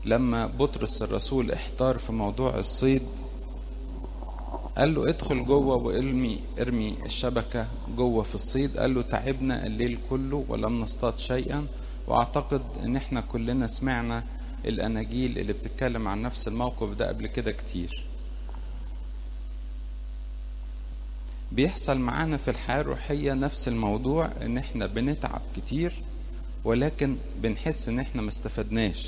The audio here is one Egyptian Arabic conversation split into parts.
لما بطرس الرسول احتار في موضوع الصيد قال له ادخل جوه وارمي ارمي الشبكة جوه في الصيد قال له تعبنا الليل كله ولم نصطاد شيئا واعتقد ان احنا كلنا سمعنا الاناجيل اللي بتتكلم عن نفس الموقف ده قبل كده كتير بيحصل معانا في الحياة الروحية نفس الموضوع ان احنا بنتعب كتير ولكن بنحس ان احنا ما استفدناش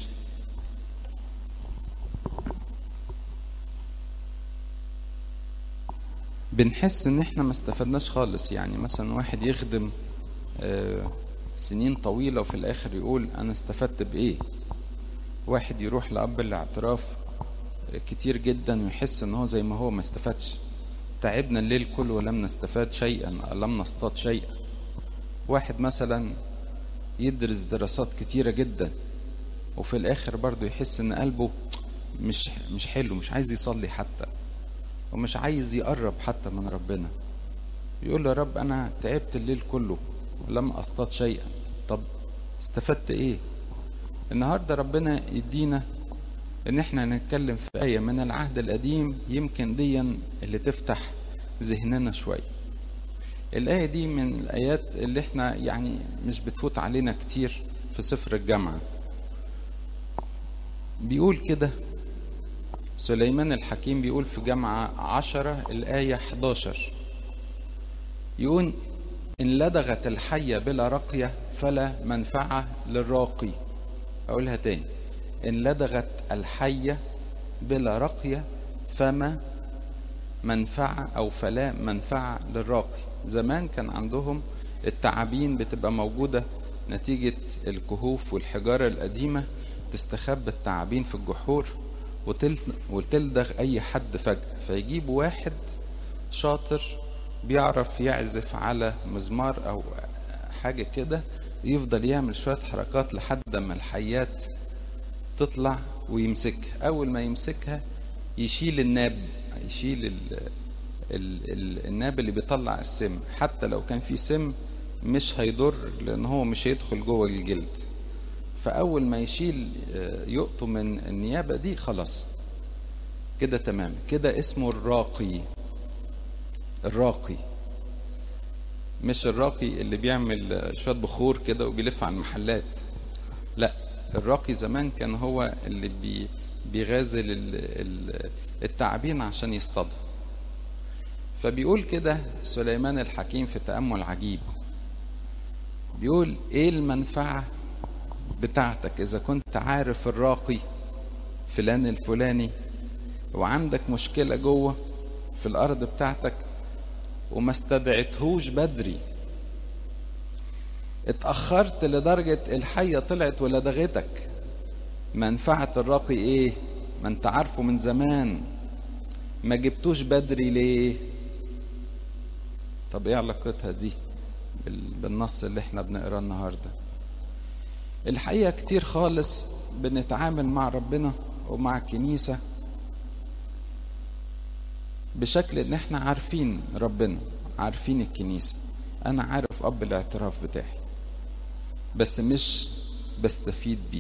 بنحس ان احنا ما استفدناش خالص يعني مثلا واحد يخدم آه، سنين طويلة وفي الاخر يقول انا استفدت بايه واحد يروح لأب الاعتراف كتير جدا ويحس ان هو زي ما هو ما استفادش تعبنا الليل كله ولم نستفاد شيئا لم نصطاد شيئا واحد مثلا يدرس دراسات كتيرة جدا وفي الاخر برضه يحس ان قلبه مش مش حلو مش عايز يصلي حتى ومش عايز يقرب حتى من ربنا يقول له يا رب انا تعبت الليل كله ولم اصطاد شيئا طب استفدت ايه النهارده ربنا يدينا ان احنا نتكلم في ايه من العهد القديم يمكن ديا اللي تفتح ذهننا شويه الايه دي من الايات اللي احنا يعني مش بتفوت علينا كتير في سفر الجامعه بيقول كده سليمان الحكيم بيقول في جامعة عشرة الآية 11 يقول إن لدغت الحية بلا رقية فلا منفعة للراقي أقولها تاني إن لدغت الحية بلا رقية فما منفعة أو فلا منفعة للراقي زمان كان عندهم التعابين بتبقى موجودة نتيجة الكهوف والحجارة القديمة تستخبى التعابين في الجحور وتلدغ اي حد فجأة فيجيبوا واحد شاطر بيعرف يعزف على مزمار او حاجة كده يفضل يعمل شوية حركات لحد ما الحيات تطلع ويمسكها اول ما يمسكها يشيل الناب يشيل ال ال ال الناب اللي بيطلع السم حتى لو كان في سم مش هيضر لان هو مش هيدخل جوه الجلد فأول ما يشيل يقطه من النيابة دي خلاص كده تمام كده اسمه الراقي الراقي مش الراقي اللي بيعمل شوية بخور كده وبيلف على المحلات لا الراقي زمان كان هو اللي بي بيغازل التعابين عشان يصطادها فبيقول كده سليمان الحكيم في تأمل عجيب بيقول ايه المنفعه بتاعتك إذا كنت عارف الراقي فلان الفلاني وعندك مشكلة جوه في الأرض بتاعتك وما استدعتهوش بدري اتأخرت لدرجة الحية طلعت ولدغتك منفعة الراقي ايه ما انت عارفه من زمان ما جبتوش بدري ليه طب ايه علاقتها دي بالنص اللي احنا بنقراه النهارده الحقيقة كتير خالص بنتعامل مع ربنا ومع الكنيسة بشكل ان احنا عارفين ربنا عارفين الكنيسة انا عارف اب الاعتراف بتاعي بس مش بستفيد بيه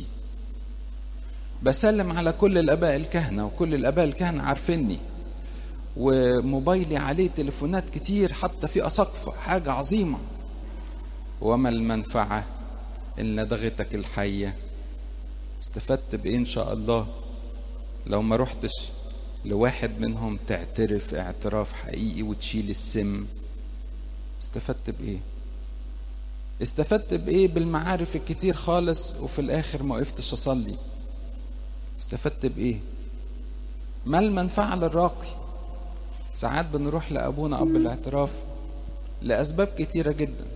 بسلم على كل الاباء الكهنة وكل الاباء الكهنة عارفيني وموبايلي عليه تليفونات كتير حتى في اساقفة حاجة عظيمة وما المنفعه إن لدغتك الحية استفدت بإيه إن شاء الله لو ما رحتش لواحد منهم تعترف اعتراف حقيقي وتشيل السم استفدت بإيه استفدت بإيه بالمعارف الكتير خالص وفي الآخر ما وقفتش أصلي استفدت بإيه ما المنفعة للراقي ساعات بنروح لأبونا أب الاعتراف لأسباب كتيرة جدا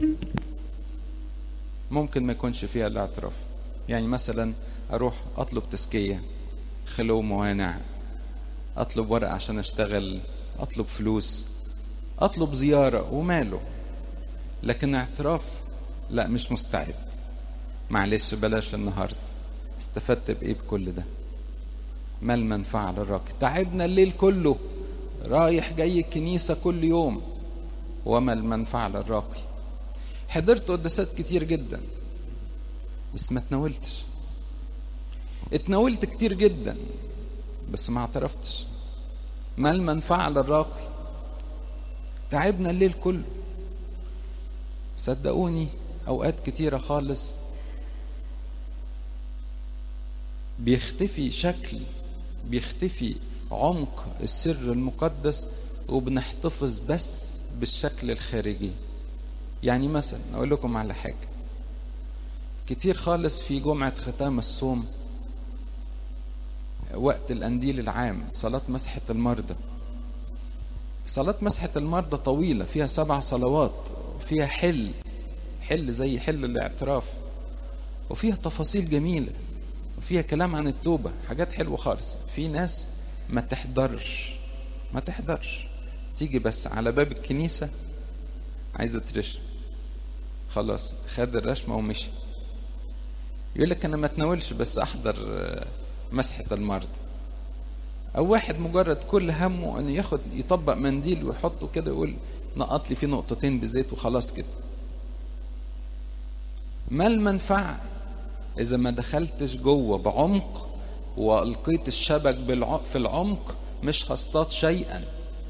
ممكن ما يكونش فيها الاعتراف يعني مثلا اروح اطلب تزكيه خلو موانع اطلب ورقه عشان اشتغل اطلب فلوس اطلب زياره وماله لكن اعتراف لا مش مستعد معلش بلاش النهارده استفدت بايه بكل ده ما المنفعه للراكب تعبنا الليل كله رايح جاي الكنيسه كل يوم وما المنفعه للراقي حضرت قداسات كتير جدا بس ما تناولتش اتناولت كتير جدا بس ما اعترفتش ما المنفعة للراقي تعبنا الليل كله صدقوني اوقات كتيرة خالص بيختفي شكل بيختفي عمق السر المقدس وبنحتفظ بس بالشكل الخارجي يعني مثلا اقول لكم على حاجه كتير خالص في جمعه ختام الصوم وقت الانديل العام صلاه مسحه المرضى صلاه مسحه المرضى طويله فيها سبع صلوات وفيها حل حل زي حل الاعتراف وفيها تفاصيل جميله وفيها كلام عن التوبه حاجات حلوه خالص في ناس ما تحضرش ما تحضرش تيجي بس على باب الكنيسة عايزة ترشم خلاص خد الرشمة ومشي يقول لك أنا ما اتناولش بس أحضر مسحة المرض أو واحد مجرد كل همه أنه ياخد يطبق منديل ويحطه كده يقول نقط لي فيه نقطتين بزيت وخلاص كده ما المنفعة إذا ما دخلتش جوه بعمق وألقيت الشبك في العمق مش هصطاد شيئا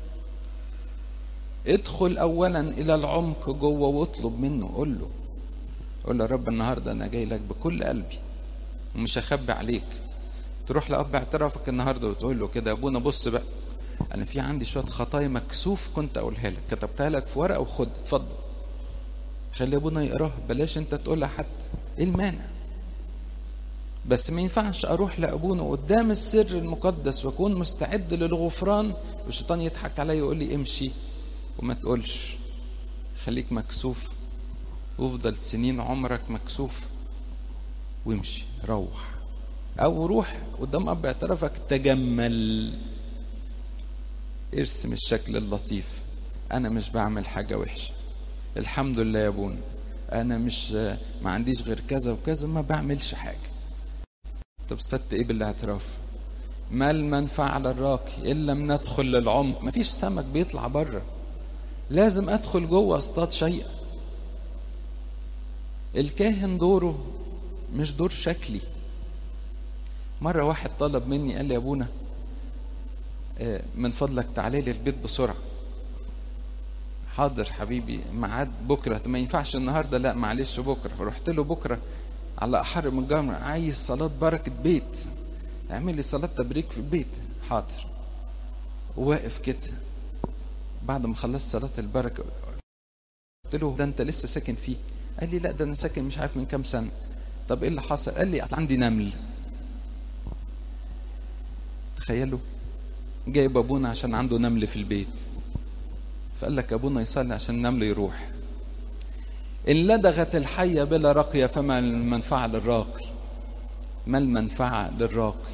ادخل اولا الى العمق جوه واطلب منه قول له قول له يا رب النهارده انا جاي لك بكل قلبي ومش هخبي عليك تروح لاب اعترافك النهارده وتقول له كده يا ابونا بص بقى انا في عندي شويه خطايا مكسوف كنت اقولها لك كتبتها لك في ورقه وخد اتفضل خلي ابونا يقراها بلاش انت تقولها حتى ايه المانع بس ما ينفعش اروح لابونا قدام السر المقدس واكون مستعد للغفران والشيطان يضحك عليا ويقول لي امشي وما تقولش خليك مكسوف وافضل سنين عمرك مكسوف وامشي روح او روح قدام اب اعترافك تجمل ارسم الشكل اللطيف انا مش بعمل حاجه وحشه الحمد لله يا ابونا انا مش ما عنديش غير كذا وكذا ما بعملش حاجه طب استفدت ايه بالاعتراف ما المنفعة للراقي إن لم ندخل للعمق مفيش سمك بيطلع بره لازم أدخل جوه أصطاد شيئا الكاهن دوره مش دور شكلي مرة واحد طلب مني قال لي يا أبونا من فضلك تعالى لي البيت بسرعة حاضر حبيبي ميعاد بكرة ما ينفعش النهاردة لا معلش بكرة فرحت له بكرة على أحر من الجمر عايز صلاة بركة بيت اعمل لي صلاة تبريك في البيت حاضر واقف كده بعد ما خلصت صلاة البركة قلت له ده انت لسه ساكن فيه قال لي لا ده انا ساكن مش عارف من كام سنة طب ايه اللي حصل قال لي اصل عندي نمل تخيلوا جايب ابونا عشان عنده نمل في البيت فقال لك ابونا يصلي عشان النمل يروح إن لدغت الحية بلا رقية فما المنفعة للراقي ما المنفعة للراقي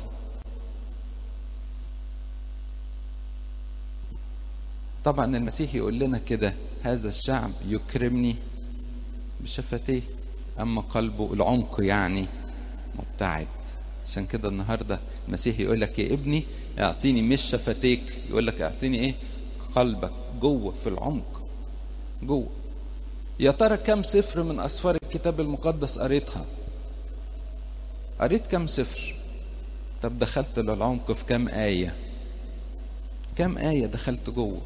طبعا المسيح يقول لنا كده هذا الشعب يكرمني بشفتيه أما قلبه العمق يعني مبتعد عشان كده النهاردة المسيح يقول لك يا ابني اعطيني مش شفتيك يقول لك اعطيني ايه قلبك جوه في العمق جوه يا ترى كم سفر من أسفار الكتاب المقدس قريتها قريت كم سفر طب دخلت للعمق في كم آية كم آية دخلت جوه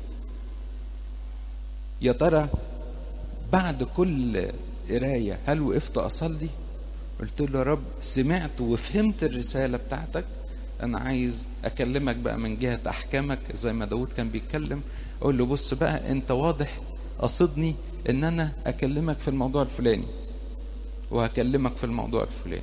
يا ترى بعد كل قراية هل وقفت أصلي قلت له يا رب سمعت وفهمت الرسالة بتاعتك أنا عايز أكلمك بقى من جهة أحكامك زي ما داود كان بيتكلم أقول له بص بقى أنت واضح قصدني ان انا اكلمك في الموضوع الفلاني وهكلمك في الموضوع الفلاني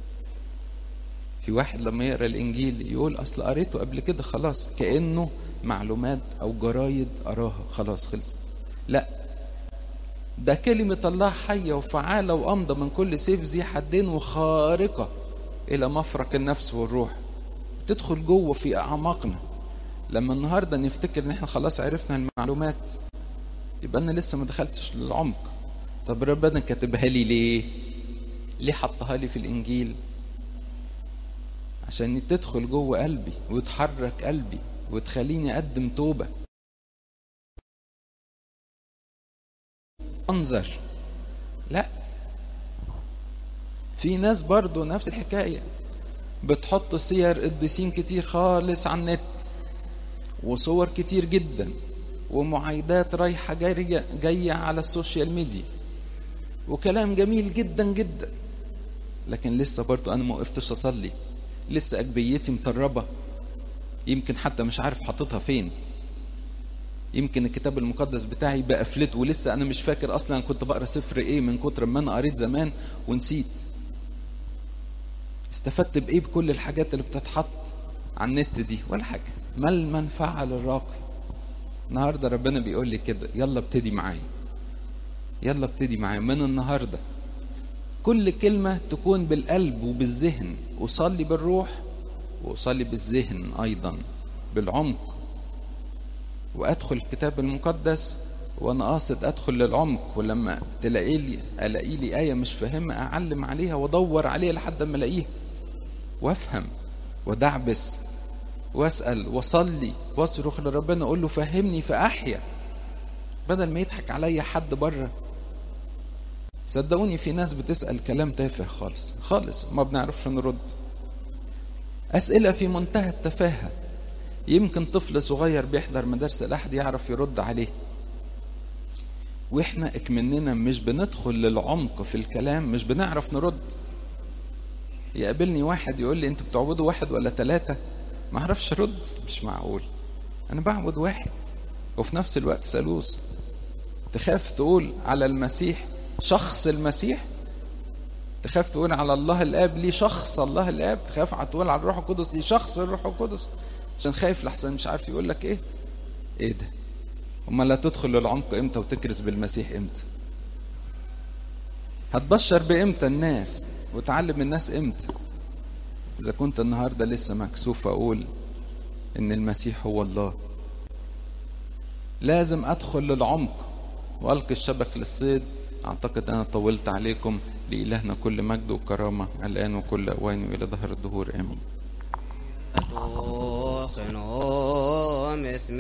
في واحد لما يقرا الانجيل يقول اصل قريته قبل كده خلاص كانه معلومات او جرايد قراها خلاص خلص لا ده كلمة الله حية وفعالة وأمضى من كل سيف ذي حدين وخارقة إلى مفرق النفس والروح تدخل جوه في أعماقنا لما النهاردة نفتكر إن إحنا خلاص عرفنا المعلومات يبقى انا لسه ما دخلتش للعمق طب ربنا كاتبها لي ليه ليه حطها لي في الانجيل عشان تدخل جوه قلبي وتحرك قلبي وتخليني اقدم توبه انظر لا في ناس برضو نفس الحكايه بتحط سير قديسين كتير خالص على النت وصور كتير جدا ومعايدات رايحة جاية, جاية على السوشيال ميديا وكلام جميل جدا جدا لكن لسه برضو أنا ما وقفتش أصلي لسه أجبيتي مطربة يمكن حتى مش عارف حاططها فين يمكن الكتاب المقدس بتاعي بقى فلت ولسه أنا مش فاكر أصلا كنت بقرا سفر إيه من كتر ما أنا قريت زمان ونسيت استفدت بإيه بكل الحاجات اللي بتتحط على النت دي ولا حاجة ما المنفعة للراقي النهارده ربنا بيقول لي كده يلا ابتدي معايا يلا ابتدي معايا من النهارده كل كلمة تكون بالقلب وبالذهن أصلي بالروح وأصلي بالذهن أيضا بالعمق وأدخل الكتاب المقدس وأنا قاصد أدخل للعمق ولما تلاقي لي ألاقي لي آية مش فاهمها أعلم عليها وأدور عليها لحد ما ألاقيها وأفهم ودعبس واسال واصلي واصرخ لربنا اقول له فهمني فاحيا بدل ما يضحك عليا حد بره صدقوني في ناس بتسال كلام تافه خالص خالص ما بنعرفش نرد اسئله في منتهى التفاهه يمكن طفل صغير بيحضر مدارس الاحد يعرف يرد عليه واحنا اكمننا مش بندخل للعمق في الكلام مش بنعرف نرد يقابلني واحد يقول لي انتوا بتعبدوا واحد ولا ثلاثه ما اعرفش ارد مش معقول انا بعبد واحد وفي نفس الوقت ثالوث تخاف تقول على المسيح شخص المسيح تخاف تقول على الله الاب ليه شخص الله الاب تخاف تقول على الروح القدس ليه شخص الروح القدس عشان خايف لحسن مش عارف يقول لك ايه ايه ده امال لا تدخل للعمق امتى وتكرس بالمسيح امتى هتبشر بامتى الناس وتعلم الناس امتى إذا كنت النهاردة لسه مكسوف أقول إن المسيح هو الله لازم أدخل للعمق وألقي الشبك للصيد أعتقد أنا طولت عليكم لإلهنا كل مجد وكرامة الآن وكل أوان وإلى ظهر الدهور آمين